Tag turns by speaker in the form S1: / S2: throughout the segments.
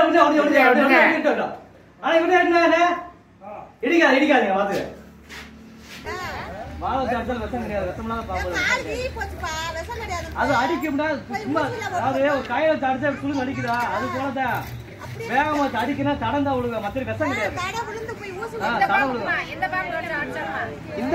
S1: ஒண்ணு, ஒண்ணு, ஒண்ணு, ஒண்ணு, ஒண்ணு, ஒண்ணு, ஒண்ணு. ஆனா இவரு என்ன என்ன? இடிக்காது இடிக்காதீங்க பாத்துக்க வாழை சாப்பிட்டா விஷம் கிடையாது விஷம்லாம் பாப்போம்
S2: கால் வீ போச்சுப்பா விஷம் கிடையாது
S1: அது அடிக்கும்டா சும்மா அதாவது ஒரு கையில தடிச்சா சுழு அடிக்குதா அது போலதான் வேகமா அடிக்கினா தடந்தா விழுங்க மத்த விஷம் கிடையாது
S2: தடை விழுந்து போய் ஊசி
S1: ஆ, தடை விழுங்க
S3: எந்த பேங்க் வச்சு அடிச்சாமா
S1: இந்த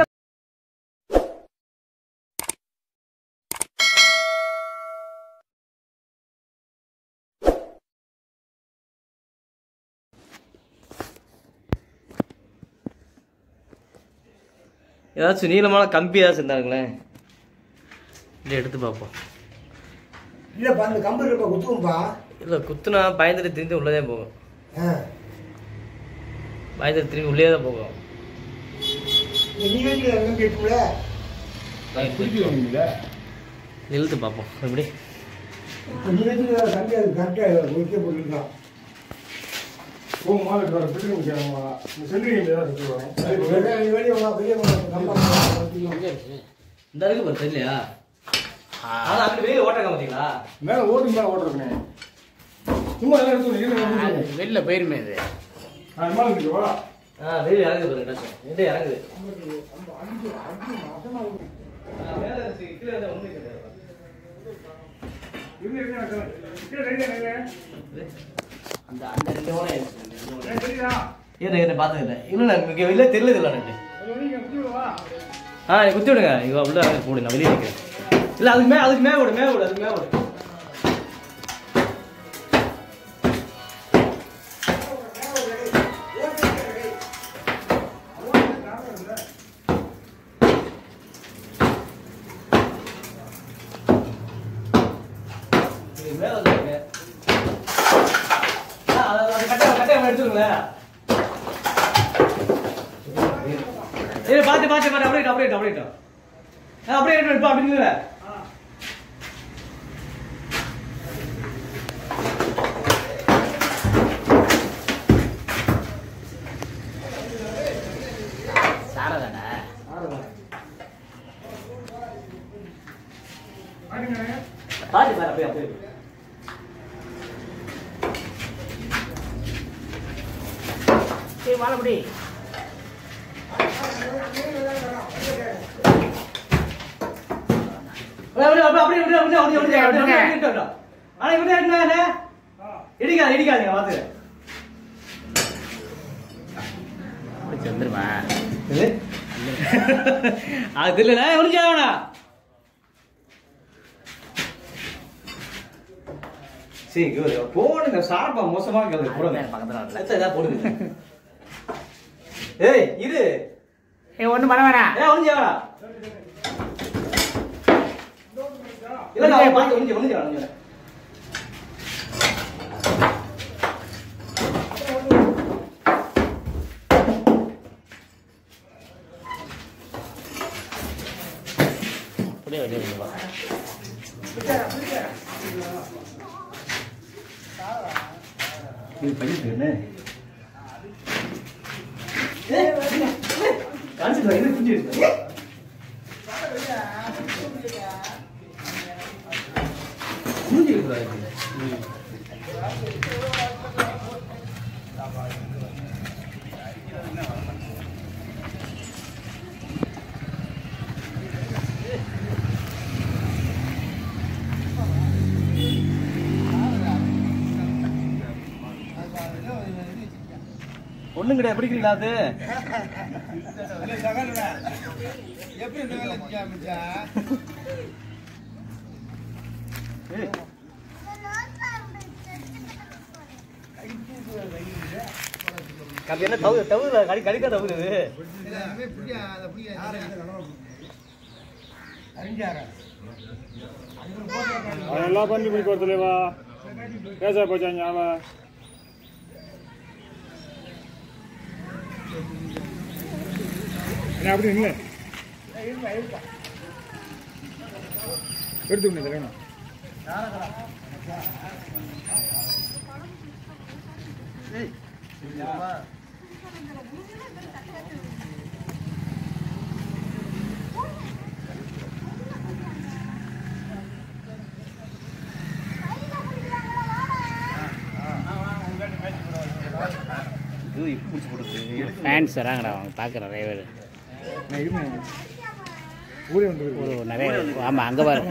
S1: ஏதாச்சும் நீளமான கம்பி ஏதாச்சும் இருந்தாங்களேன் இல்லை எடுத்து பார்ப்போம்
S4: இல்லப்பா அந்த கம்பு இருப்பா குத்துவோம்ப்பா
S1: இல்லை குத்துனா பயந்துட்டு திரும்பி உள்ளதே போகும்
S4: ஆ
S1: பயந்துட்டு திரும்பி உள்ளே தான் போகும்
S4: நீ வீட்டில் எங்கே கேட்டுல
S1: இழுத்து பார்ப்போம் எப்படி
S4: இப்போ நீ வீட்டில் கம்பி அது கரெக்டாக ஒழிக்க போட்டுருக்கான் வெளியே வெளியே வா வெளியே வா கம்பா
S1: இந்த இருக்கு பாரு தெரியலையா அது அங்க வெளியே ஓட்டாங்க பார்த்தீங்களா
S5: மேல ஓட்டு மேல ஓட்டுறதுனே சும்மா எல்லாம் எடுத்து வைக்கிறேன்
S6: வெளில போயிருமே இது
S5: அது மேல இருக்குவா
S1: ஆ வெளியே இறங்குது பாருங்க டச்சு வெளியே இறங்குது ஆ, மேல இருக்கு, கீழே இருந்தா ஒண்ணும் கிடையாது.
S5: இருந்து இருக்கு கீழே ரைட்ல நில்லு.
S1: அந்த அந்த ரெண்டு ஓரம்
S5: ஏன் தெரியுதா
S1: ஏன் என்ன பார்த்ததில்ல இல்லை இங்கே வெளியே தெரியல இல்லை ரெண்டு
S5: அது நீங்க குத்தி விடுவா
S1: ஆ நீ குத்தி விடுங்க இவ உள்ள போடு நான் வெளியே நிற்கிறேன் இல்லை அதுக்கு மே அதுக்கு மே விடு மே விடு அதுக்கு மே விடு இது மேல வந்துருங்க. ஆ, அது- அது கட்டாயம் கட்டாயம் எடுத்துருங்களேன் ஏய் பாத்து பாத்து பாத்து அப்படியே இரு, அப்படியே இரு, அப்படியே இரு. ஆ, அப்படியே இரு, இப்ப அப்படி நில்லு.
S6: சாரதாடா
S5: பாருங்க
S1: பாத்து பாரு அப்படியே அப்படியே இரு.
S6: சரி வாழப்படி
S1: அப்படியே, அப்படியே, அப்படியே, அப்படியே, அப்படியே, அப்படியே, அப்படியே, அப்படியே, அப்படியே, அப்படியே இருக்கட்டும். ஆனா இவரு என்ன என்ன? இடிக்காது இடிக்காதீங்க பாத்து
S6: பிடிச்சி வந்துருமா
S1: இது? அது இல்ல முடிஞ்சா வேணா சரி இவரு போடுங்க சார்பா மோசமா கேள்வி போடுங்க
S6: பக்கத்துல வரல.
S1: அடுத்த ஏதாவது போடுங்க ஏய் இரு
S6: ஏய் ஒண்ணும் பண்ண வேணாம்
S1: ஏன் ஒளிஞ்சா வேணா இல்ல நான் பார்த்து ஒளிஞ்சு ஒளிஞ்சு வேணாம் ஒளிஞ்சு வேணாம்.
S6: அப்படியே வெளியே வந்து வா.
S1: இது பண்ணிட்டு என்ன காமிச்சு இது புரிஞ்சு இருக்கு புரிஞ்சு இருக்கு ஒண்ணும் கிடையாது பிடிக்கிறீங்களா அது ஏய். கம்பி என்ன தவு தவு கடி கடிக்கா தவுது
S5: அதெல்லாம் பண்ணி போய் கொடுத்துலேவா பேச போச்சாங்க அவன் என்ன அப்படி இல்லை எடுத்து விடுங்க தலைவனா
S1: இது இப்படி பிடிச்சி போட்டுருக்கு எடுக்க
S6: ஃபேன்ஸ் வராங்கடா அவங்க பார்க்குற நிறைய பேர்
S5: நான் இருந்தேன் ஊரே வந்து
S6: ஒரு நிறைய ஆமாம் அங்கே பாரு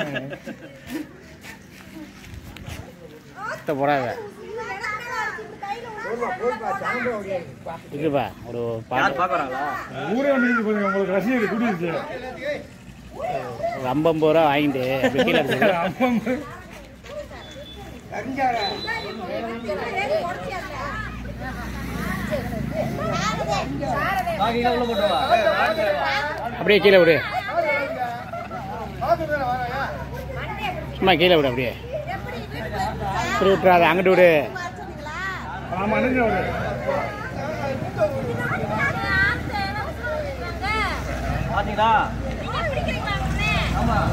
S6: சுத்த போடாத இருக்குப்பா ஒரு
S1: யார்
S6: பாட்டு
S1: பார்க்க வராங்களா
S5: ஊரே வந்து பாருங்க உங்களுக்கு ரசிகர் கூட்டிருச்சு
S6: ஒரு ஐம்பது ரூபா வாங்கிட்டு அப்படி கீழே இருக்குது
S1: பாக்கிங்க உள்ள போட்டு வா
S6: அப்படியே கீழே விடு சும்மா கீழே விடு அப்படியே இப்படி விட்டுறாத அங்கிட்டு விடு
S5: ஆமா அண்ணன் அவரு
S1: பாத்தீங்களா ஆமா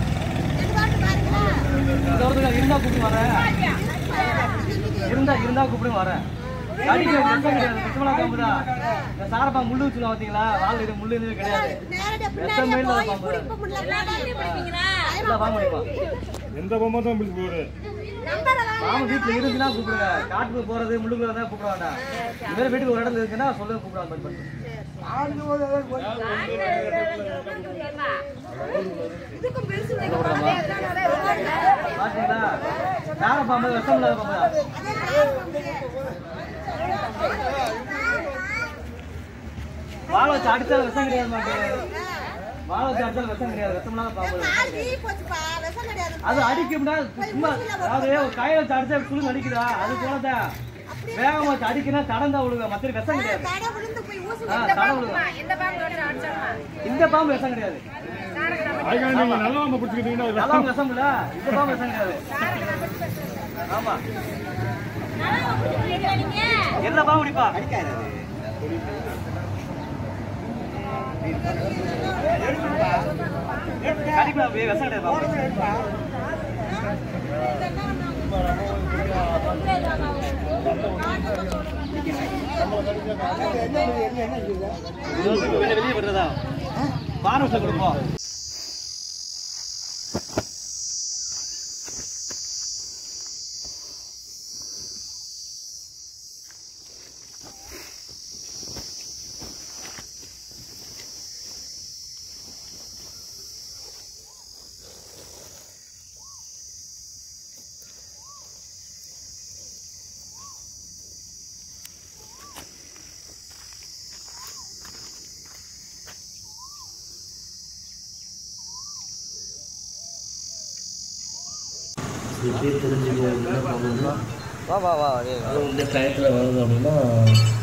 S1: இந்த ஒருத்தர் இருந்தா கூப்பிட்டு வரேன் இருந்தா இருந்தா கூப்பிட்டு வரேன் அடிக்கிற விஷம் கிடையாது விஷமெல்லாம் காம்புதா இந்த சாரப்பா முள்ளு வச்சுலாம் பாத்தீங்களா வாழ் இது முள்ளு எதுவும் கிடையாது விஷம் மேல பாம்பு இல்ல வாங்க முடியுமா
S5: எந்த பொம்மை தான் பிடிச்சி போகுது
S1: மாமா வீட்டுல இருந்துச்சுன்னா கூப்பிடுங்க காட்டுக்கு போறது முள்ளுக்குள்ள தான் கூப்பிட வேண்டாம் இந்த மாதிரி வீட்டுக்கு ஒரு இடத்துல இருக்குன்னா சொல்லுங்க கூப்பிடாம பட் பண்ணு பாத்தீங்களா யார பாம்பு விஷம் இல்லாத பாம்பு வாழை வச்சு அடிச்சா விஷம் கிடையாது மாட்டேன் வாழை வச்சு அடிச்சா விஷம் கிடையாது விஷம் இல்லாத பாம்பு அது அடிக்கும்னா சும்மா அதாவது ஒரு கையில வச்சு அடிச்சா சுழு அடிக்குதா அது போலதான் வேகமா வச்சு அடிக்கினா தடந்தா விழுக மத்த விஷம் கிடையாது ஆ, தடம் விழுக இந்த பாம்பு விஷம் கிடையாது
S5: அதுக்காக நீங்க நல்ல பொம்மை பிடிச்சிக்கிட்டீங்கன்னா அது
S1: நல்லா விஷம் இல்ல இந்த பாம்பு விஷம் கிடையாது ஆமா என்ன பாம்பு பிடிப்பா கடிப்பா அப்படியே விஷம் கிடையாது பாம்பு வெளியே வெளியே விடுறதா பாரூட்ல கொடுப்போம்
S3: எப்படி தெரிஞ்சுக்க என்ன பண்ணணும்னா
S1: வா வா வா
S3: அது இந்த டயத்தில் வருது அப்படின்னா